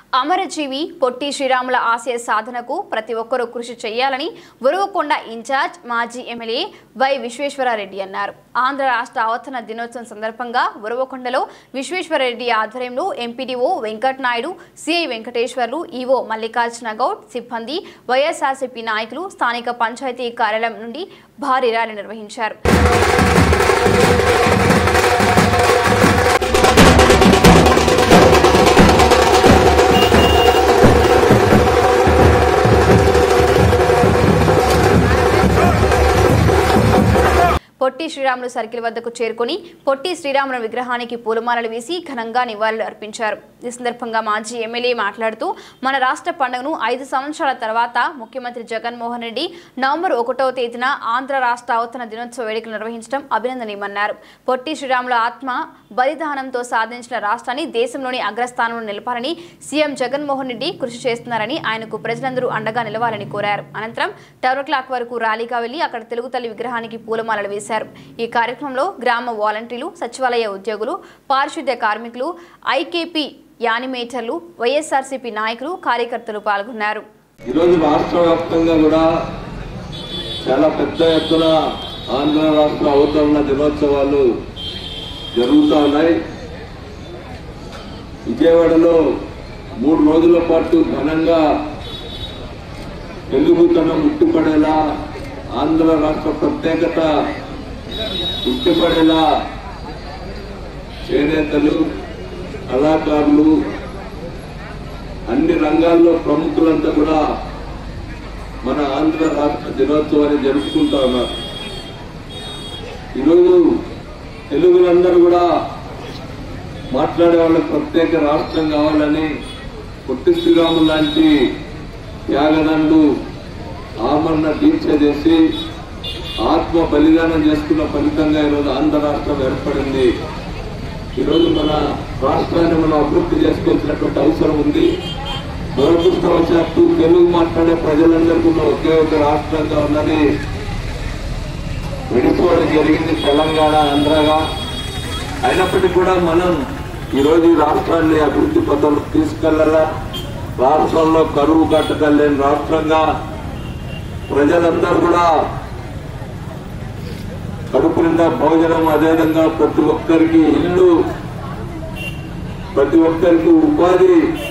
అమరజీవి పొట్టి శ్రీరాముల ఆశయ సాధనకు ప్రతి ఒక్కరూ కృషి చేయాలని ఉరవకొండ ఇన్ఛార్జ్ మాజీ ఎమ్మెల్యే వై విశ్వేశ్వరారెడ్డి అన్నారు ఆంధ్ర రాష్ట్ర అవతరణ దినోత్సవం సందర్భంగా ఉరవకొండలో విశ్వేశ్వరరెడ్డి ఆధ్వర్యంలో MPDO Venkat Naidu CI Venkateswarlu EO Mallikarjuna Goud సిబ్బంది వైఎస్ఆర్సీపీ నాయకులు స్థానిక పంచాయతీ కార్యాలయం నుండి భారీ ర్యాలీ నిర్వహించారు పొట్టి శ్రీరాములు సర్కిల్ వద్దకు చేరుకుని పొట్టి శ్రీరాముల విగ్రహానికి పూలమాలలు వేసి ఘనంగా నివాళులు అర్పించారు ఈ సందర్భంగా మాజీ ఎమ్మెల్యే మాట్లాడుతూ మన రాష్ట్ర పండుగను ఐదు సంవత్సరాల తర్వాత ముఖ్యమంత్రి జగన్మోహన్ రెడ్డి నవంబర్ ఒకటవ తేదీన ఆంధ్ర రాష్ట్ర అవతరణ దినోత్సవ వేడుకలు నిర్వహించడం అభినందనీయమన్నారు పొట్టి శ్రీరాముల ఆత్మ బలిదానంతో సాధించిన రాష్ట్రాన్ని దేశంలోని అగ్రస్థానంలో నిలపాలని సీఎం జగన్మోహన్ రెడ్డి కృషి చేస్తున్నారని ఆయనకు ప్రజలందరూ అండగా నిలవాలని కోరారు అనంతరం టవర్ క్లాక్ వరకు ర్యాలీగా వెళ్లి అక్కడ తెలుగు తల్లి విగ్రహానికి పూలమాలలు వేశారు ఈ కార్యక్రమంలో గ్రామ వాలంటీర్లు సచివాలయ ఉద్యోగులు పారిశుద్ధ్య కార్మికులు ఐకేపీ యానిమేటర్లు వైఎస్ఆర్సీపీ నాయకులు కార్యకర్తలు పాల్గొన్నారు ఈరోజు రాష్ట్ర వ్యాప్తంగా కూడా చాలా పెద్ద ఎత్తున ఆంధ్ర రాష్ట్ర అవతరణ దినోత్సవాలు జరుగుతూ ఉన్నాయి విజయవాడలో మూడు రోజుల పాటు ఘనంగా తెలుగుతనం ఉట్టిపడేలా ఆంధ్ర రాష్ట్ర ప్రత్యేకత ఉట్టిపడేలా చేనేతలు కళాకారులు అన్ని రంగాల్లో ప్రముఖులంతా కూడా మన ఆంధ్ర రాష్ట్ర దినోత్సవాన్ని జరుపుకుంటా ఉన్నారు ఈరోజు తెలుగులందరూ కూడా మాట్లాడే వాళ్ళకి ప్రత్యేక రాష్ట్రం కావాలని పొట్టి శ్రీరాములు లాంటి త్యాగదండు ఆమరణ దీక్ష చేసి ఆత్మ బలిదానం చేసుకున్న ఫలితంగా ఈరోజు ఆంధ్ర రాష్ట్రం ఏర్పడింది ఈరోజు మన రాష్ట్రాన్ని మనం అభివృద్ధి చేసుకోవాల్సినటువంటి అవసరం ఉంది దురదృష్టవశాత్తు తెలుగు మాట్లాడే ప్రజలందరికీ ఉన్న ఒకే ఒక రాష్ట్రంగా ఉన్నది విడిపోవడం జరిగింది తెలంగాణ ఆంధ్రగా అయినప్పటికీ కూడా మనం ఈరోజు ఈ రాష్ట్రాన్ని అభివృద్ధి పథంలో తీసుకెళ్లాలా రాష్ట్రంలో కరువు కట్టగలేని రాష్ట్రంగా ప్రజలందరూ కూడా కడుపు నిండా భోజనం అదేవిధంగా ప్రతి ఒక్కరికి ఇల్లు ప్రతి ఒక్కరికి ఉపాధి